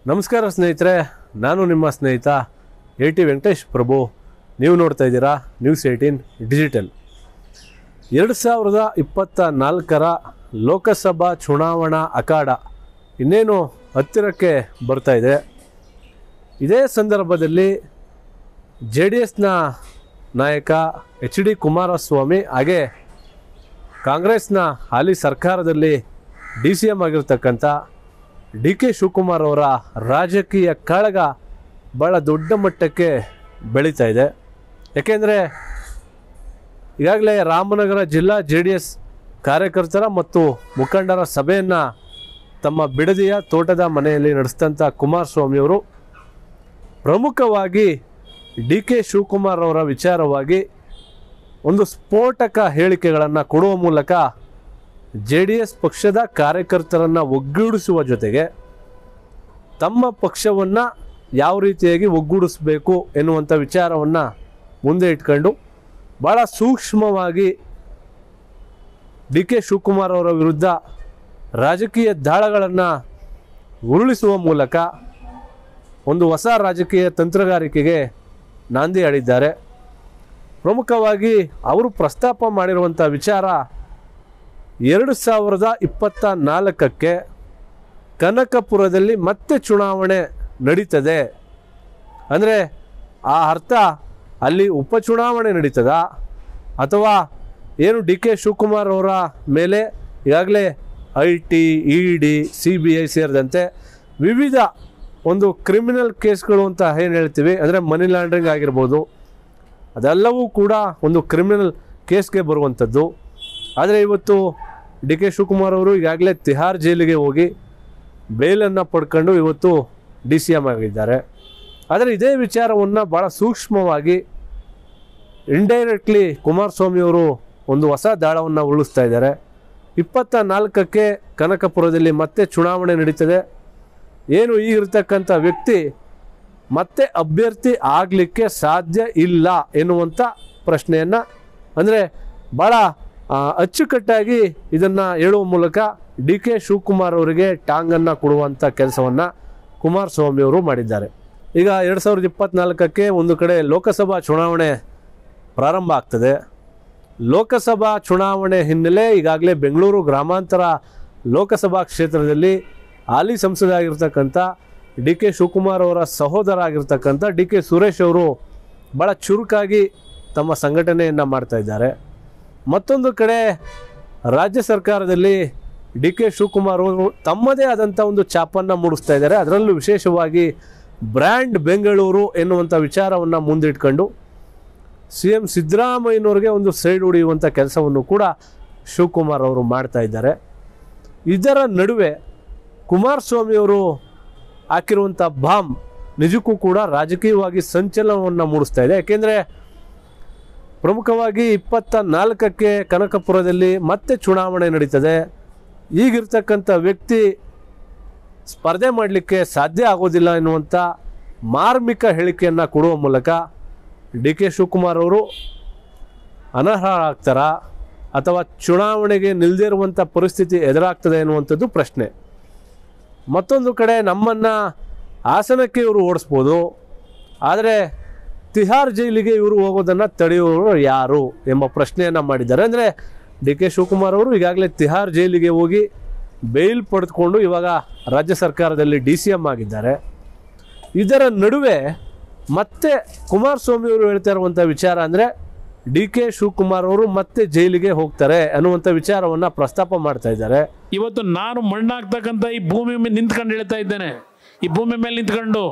ನಮಸ್ಕಾರ ಸ್ನೇಹಿತರೆ ನಾನು ನಿಮ್ಮ ಸ್ನೇಹಿತ ಎ ಟಿ ವೆಂಕಟೇಶ್ ಪ್ರಭು ನೀವು ನೋಡ್ತಾ ಇದ್ದೀರಾ ನ್ಯೂಸ್ ಏಯ್ಟೀನ್ ಡಿಜಿಟಲ್ ಎರಡು ಸಾವಿರದ ಇಪ್ಪತ್ತ ನಾಲ್ಕರ ಲೋಕಸಭಾ ಚುನಾವಣಾ ಅಖಾಡ ಇನ್ನೇನು ಹತ್ತಿರಕ್ಕೆ ಬರ್ತಾ ಇದೆ ಇದೇ ಸಂದರ್ಭದಲ್ಲಿ ಜೆ ಡಿ ಎಸ್ನ ನಾಯಕ ಎಚ್ ಡಿ ಕುಮಾರಸ್ವಾಮಿ ಹಾಗೆ ಕಾಂಗ್ರೆಸ್ನ ಹಾಲಿ ಸರ್ಕಾರದಲ್ಲಿ ಡಿ ಸಿ ಎಮ್ ಆಗಿರ್ತಕ್ಕಂಥ ಡಿ ಕೆ ಶಿವಕುಮಾರ್ ಅವರ ರಾಜಕೀಯ ಕಾಳಗ ಭಾಳ ದೊಡ್ಡ ಮಟ್ಟಕ್ಕೆ ಬೆಳೀತಾ ಇದೆ ಯಾಕೆಂದರೆ ಈಗಾಗಲೇ ರಾಮನಗರ ಜಿಲ್ಲಾ ಜೆ ಡಿ ಎಸ್ ಕಾರ್ಯಕರ್ತರ ಮತ್ತು ಮುಖಂಡರ ಸಭೆಯನ್ನು ತಮ್ಮ ಬಿಡದಿಯ ತೋಟದ ಮನೆಯಲ್ಲಿ ನಡೆಸಿದಂಥ ಕುಮಾರಸ್ವಾಮಿಯವರು ಪ್ರಮುಖವಾಗಿ ಡಿ ಕೆ ಶಿವಕುಮಾರ್ ಅವರ ವಿಚಾರವಾಗಿ ಒಂದು ಸ್ಫೋಟಕ ಹೇಳಿಕೆಗಳನ್ನು ಕೊಡುವ ಮೂಲಕ ಜೆ ಡಿ ಎಸ್ ಪಕ್ಷದ ಕಾರ್ಯಕರ್ತರನ್ನು ಒಗ್ಗೂಡಿಸುವ ಜೊತೆಗೆ ತಮ್ಮ ಪಕ್ಷವನ್ನು ಯಾವ ರೀತಿಯಾಗಿ ಒಗ್ಗೂಡಿಸಬೇಕು ಎನ್ನುವಂಥ ವಿಚಾರವನ್ನು ಮುಂದೆ ಇಟ್ಕೊಂಡು ಭಾಳ ಸೂಕ್ಷ್ಮವಾಗಿ ಡಿ ಕೆ ಶಿವಕುಮಾರ್ ಅವರ ವಿರುದ್ಧ ರಾಜಕೀಯ ದಾಳಗಳನ್ನು ಉರುಳಿಸುವ ಮೂಲಕ ಒಂದು ಹೊಸ ರಾಜಕೀಯ ತಂತ್ರಗಾರಿಕೆಗೆ ನಾಂದಿ ಆಡಿದ್ದಾರೆ ಪ್ರಮುಖವಾಗಿ ಅವರು ಪ್ರಸ್ತಾಪ ಮಾಡಿರುವಂಥ ವಿಚಾರ ಎರಡು ಸಾವಿರದ ಇಪ್ಪತ್ತ ನಾಲ್ಕಕ್ಕೆ ಕನಕಪುರದಲ್ಲಿ ಮತ್ತೆ ಚುನಾವಣೆ ನಡೀತದೆ ಅಂದರೆ ಆ ಅರ್ಥ ಅಲ್ಲಿ ಉಪಚುನಾವಣೆ ನಡೀತದ ಅಥವಾ ಏನು ಡಿ ಕೆ ಶಿವಕುಮಾರ್ ಅವರ ಮೇಲೆ ಈಗಾಗಲೇ I T E D C B I ಸೇರಿದಂತೆ ವಿವಿಧ ಒಂದು ಕ್ರಿಮಿನಲ್ ಕೇಸ್ಗಳು ಅಂತ ಏನು ಹೇಳ್ತೀವಿ ಅಂದರೆ ಮನಿ ಲಾಂಡ್ರಿಂಗ್ ಆಗಿರ್ಬೋದು ಅದೆಲ್ಲವೂ ಕೂಡ ಒಂದು ಕ್ರಿಮಿನಲ್ ಕೇಸ್ಗೆ ಬರುವಂಥದ್ದು ಆದರೆ ಇವತ್ತು ಡಿ ಕೆ ಶಿವಕುಮಾರ್ ಅವರು ಈಗಾಗಲೇ ತಿಹಾರ್ ಜೈಲಿಗೆ ಹೋಗಿ ಬೇಲನ್ನು ಪಡ್ಕೊಂಡು ಇವತ್ತು ಡಿ ಸಿ ಎಮ್ ಆಗಿದ್ದಾರೆ ಆದರೆ ಇದೇ ವಿಚಾರವನ್ನು ಭಾಳ ಸೂಕ್ಷ್ಮವಾಗಿ ಇಂಡೈರೆಕ್ಟ್ಲಿ ಕುಮಾರಸ್ವಾಮಿಯವರು ಒಂದು ಹೊಸ ದಾಳವನ್ನು ಉರುಳಿಸ್ತಾ ಇದ್ದಾರೆ ಇಪ್ಪತ್ತ ನಾಲ್ಕಕ್ಕೆ ಕನಕಪುರದಲ್ಲಿ ಮತ್ತೆ ಚುನಾವಣೆ ನಡೀತದೆ ಏನು ಈಗಿರ್ತಕ್ಕಂಥ ವ್ಯಕ್ತಿ ಮತ್ತೆ ಅಭ್ಯರ್ಥಿ ಆಗಲಿಕ್ಕೆ ಸಾಧ್ಯ ಇಲ್ಲ ಎನ್ನುವಂಥ ಪ್ರಶ್ನೆಯನ್ನು ಅಂದರೆ ಭಾಳ ಆ, ಅಚ್ಚುಕಟ್ಟಾಗಿ ಇದನ್ನು ಹೇಳುವ ಮೂಲಕ ಡಿ ಕೆ ಶಿವಕುಮಾರ್ ಅವರಿಗೆ ಟಾಂಗನ್ನು ಕೊಡುವಂಥ ಕೆಲಸವನ್ನು ಕುಮಾರಸ್ವಾಮಿ ಅವರು ಮಾಡಿದ್ದಾರೆ ಈಗ ಎರಡು ಸಾವಿರದ ಇಪ್ಪತ್ತ್ನಾಲ್ಕಕ್ಕೆ ಒಂದು ಕಡೆ ಲೋಕಸಭಾ ಚುನಾವಣೆ ಪ್ರಾರಂಭ ಆಗ್ತದೆ ಲೋಕಸಭಾ ಚುನಾವಣೆ ಹಿನ್ನೆಲೆ ಈಗಾಗಲೇ ಬೆಂಗಳೂರು ಗ್ರಾಮಾಂತರ ಲೋಕಸಭಾ ಕ್ಷೇತ್ರದಲ್ಲಿ ಹಾಲಿ ಸಂಸದರಾಗಿರ್ತಕ್ಕಂಥ ಡಿ ಕೆ ಶಿವಕುಮಾರ್ ಅವರ ಸಹೋದರ ಆಗಿರ್ತಕ್ಕಂಥ ಡಿ ಕೆ ಸುರೇಶ್ ಅವರು ಭಾಳ ಚುರುಕಾಗಿ ತಮ್ಮ ಸಂಘಟನೆಯನ್ನು ಮಾಡ್ತಾ ಇದ್ದಾರೆ ಮತ್ತೊಂದು ಕಡೆ ರಾಜ್ಯ ಸರ್ಕಾರದಲ್ಲಿ ಡಿ ಕೆ ಶಿವಕುಮಾರ್ ಅವರು ತಮ್ಮದೇ ಆದಂಥ ಒಂದು ಛಾಪನ್ನು ಮೂಡಿಸ್ತಾ ಇದ್ದಾರೆ ಅದರಲ್ಲೂ ವಿಶೇಷವಾಗಿ ಬ್ರ್ಯಾಂಡ್ ಬೆಂಗಳೂರು ಎನ್ನುವಂಥ ವಿಚಾರವನ್ನು ಮುಂದಿಟ್ಕೊಂಡು ಸಿ ಎಂ ಸಿದ್ದರಾಮಯ್ಯನವ್ರಿಗೆ ಒಂದು ಸೈಡ್ ಹೊಡೆಯುವಂಥ ಕೆಲಸವನ್ನು ಕೂಡ ಶಿವಕುಮಾರ್ ಅವರು ಮಾಡ್ತಾ ಇದ್ದಾರೆ ಇದರ ನಡುವೆ ಕುಮಾರಸ್ವಾಮಿಯವರು ಹಾಕಿರುವಂಥ ಬಾಂಬ್ ನಿಜಕ್ಕೂ ಕೂಡ ರಾಜಕೀಯವಾಗಿ ಸಂಚಲನವನ್ನು ಮೂಡಿಸ್ತಾ ಇದೆ ಯಾಕೆಂದರೆ ಪ್ರಮುಖವಾಗಿ ಇಪ್ಪತ್ತ ನಾಲ್ಕಕ್ಕೆ ಕನಕಪುರದಲ್ಲಿ ಮತ್ತೆ ಚುನಾವಣೆ ನಡೀತದೆ ಈಗಿರ್ತಕ್ಕಂಥ ವ್ಯಕ್ತಿ ಸ್ಪರ್ಧೆ ಮಾಡಲಿಕ್ಕೆ ಸಾಧ್ಯ ಆಗೋದಿಲ್ಲ ಎನ್ನುವಂಥ ಮಾರ್ಮಿಕ ಹೇಳಿಕೆಯನ್ನು ಕೊಡುವ ಮೂಲಕ ಡಿ ಕೆ ಶಿವಕುಮಾರ್ ಅವರು ಅನರ್ಹರಾಗ್ತಾರಾ ಅಥವಾ ಚುನಾವಣೆಗೆ ನಿಲ್ಲದೇ ಇರುವಂಥ ಪರಿಸ್ಥಿತಿ ಎದುರಾಗ್ತದೆ ಎನ್ನುವಂಥದ್ದು ಪ್ರಶ್ನೆ ಮತ್ತೊಂದು ಕಡೆ ನಮ್ಮನ್ನು ಹಾಸನಕ್ಕೆ ಇವರು ಓಡಿಸ್ಬೋದು ಆದರೆ ತಿಹಾರ್ ಜೈಲಿಗೆ ಇವರು ಹೋಗೋದನ್ನು ತಡೆಯುವವರು ಯಾರು ಎಂಬ ಪ್ರಶ್ನೆಯನ್ನು ಮಾಡಿದ್ದಾರೆ ಅಂದರೆ ಡಿ ಕೆ ಶಿವಕುಮಾರ್ ಅವರು ಈಗಾಗಲೇ ತಿಹಾರ್ ಜೈಲಿಗೆ ಹೋಗಿ ಬೇಲ್ ಪಡೆದುಕೊಂಡು ಇವಾಗ ರಾಜ್ಯ ಸರ್ಕಾರದಲ್ಲಿ ಡಿ ಸಿ ಎಮ್ ಆಗಿದ್ದಾರೆ ಇದರ ನಡುವೆ ಮತ್ತೆ ಕುಮಾರಸ್ವಾಮಿ ಅವರು ಹೇಳ್ತಾ ಇರುವಂಥ ವಿಚಾರ ಅಂದರೆ ಡಿ ಕೆ ಶಿವಕುಮಾರ್ ಅವರು ಮತ್ತೆ ಜೈಲಿಗೆ ಹೋಗ್ತಾರೆ ಅನ್ನುವಂಥ ವಿಚಾರವನ್ನು ಪ್ರಸ್ತಾಪ ಮಾಡ್ತಾ ಇದ್ದಾರೆ ಇವತ್ತು ನಾನು ಮಣ್ಣಾಗ್ತಕ್ಕಂಥ ಈ ಭೂಮಿ ಮೇಲೆ ನಿಂತ್ಕೊಂಡು ಹೇಳ್ತಾ ಇದ್ದೇನೆ ಈ ಭೂಮಿ ಮೇಲೆ ನಿಂತ್ಕೊಂಡು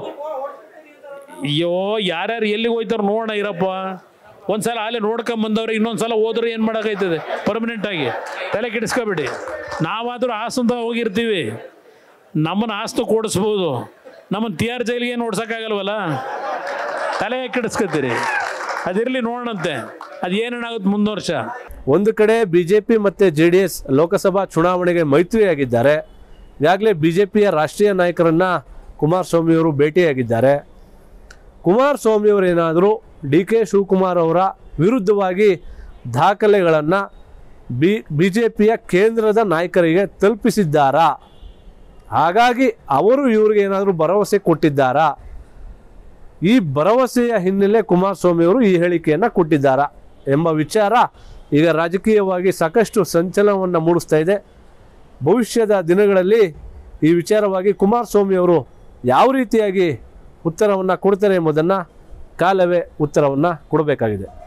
ಅಯ್ಯೋ ಯಾರ್ಯಾರು ಎಲ್ಲಿಗೆ ಹೋಯ್ತಾರೋ ನೋಡೋಣ ಇರಪ್ಪ ಒಂದ್ಸಲ ಅಲ್ಲೇ ನೋಡ್ಕೊಂಡ್ ಬಂದವ್ರೆ ಇನ್ನೊಂದ್ಸಲ ಹೋದ್ರೆ ಏನು ಮಾಡೋಕ್ಕಾಯ್ತದೆ ಪರ್ಮನೆಂಟ್ ಆಗಿ ತಲೆ ಕೆಡಿಸ್ಕೋಬೇಡಿ ನಾವಾದರೂ ಹಾಸಂತ ಹೋಗಿರ್ತೀವಿ ನಮ್ಮನ್ನು ಆಸ್ತು ಕೂಡಿಸ್ಬೋದು ನಮ್ಮನ್ನು ಟಿ ಆರ್ ಜೈಲಿಗೆ ಏನು ಓಡ್ಸೋಕ್ಕಾಗಲ್ವಲ್ಲ ತಲೆ ಕೆಡಿಸ್ಕೊತೀರಿ ಅದಿರಲಿ ನೋಡೋಣಂತೆ ಅದು ಏನೇನಾಗುತ್ತೆ ಮುಂದೆ ವರ್ಷ ಒಂದು ಕಡೆ ಬಿ ಜೆ ಪಿ ಮತ್ತು ಜೆ ಡಿ ಎಸ್ ಲೋಕಸಭಾ ಚುನಾವಣೆಗೆ ಮೈತ್ರಿಯಾಗಿದ್ದಾರೆ ಈಗಾಗಲೇ ಬಿ ಜೆ ಪಿಯ ರಾಷ್ಟ್ರೀಯ ನಾಯಕರನ್ನು ಕುಮಾರಸ್ವಾಮಿಯವರು ಭೇಟಿಯಾಗಿದ್ದಾರೆ ಕುಮಾರಸ್ವಾಮಿಯವರು ಏನಾದರೂ ಡಿ ಕೆ ಶಿವಕುಮಾರ್ ಅವರ ವಿರುದ್ಧವಾಗಿ ದಾಖಲೆಗಳನ್ನು ಬಿ ಬಿ ಜೆ ಪಿಯ ಕೇಂದ್ರದ ನಾಯಕರಿಗೆ ತಲುಪಿಸಿದ್ದಾರಾ ಹಾಗಾಗಿ ಅವರು ಇವ್ರಿಗೆ ಏನಾದರೂ ಭರವಸೆ ಕೊಟ್ಟಿದ್ದಾರಾ ಈ ಭರವಸೆಯ ಹಿನ್ನೆಲೆ ಕುಮಾರಸ್ವಾಮಿ ಅವರು ಈ ಹೇಳಿಕೆಯನ್ನು ಕೊಟ್ಟಿದ್ದಾರಾ ಎಂಬ ವಿಚಾರ ಈಗ ರಾಜಕೀಯವಾಗಿ ಸಾಕಷ್ಟು ಸಂಚಲನವನ್ನು ಮೂಡಿಸ್ತಾ ಇದೆ ಭವಿಷ್ಯದ ದಿನಗಳಲ್ಲಿ ಈ ವಿಚಾರವಾಗಿ ಕುಮಾರಸ್ವಾಮಿ ಅವರು ಯಾವ ರೀತಿಯಾಗಿ ಉತ್ತರವನ್ನು ಕೊಡ್ತಾರೆ ಎಂಬುದನ್ನು ಕಾಲವೇ ಉತ್ತರವನ್ನು ಕೊಡಬೇಕಾಗಿದೆ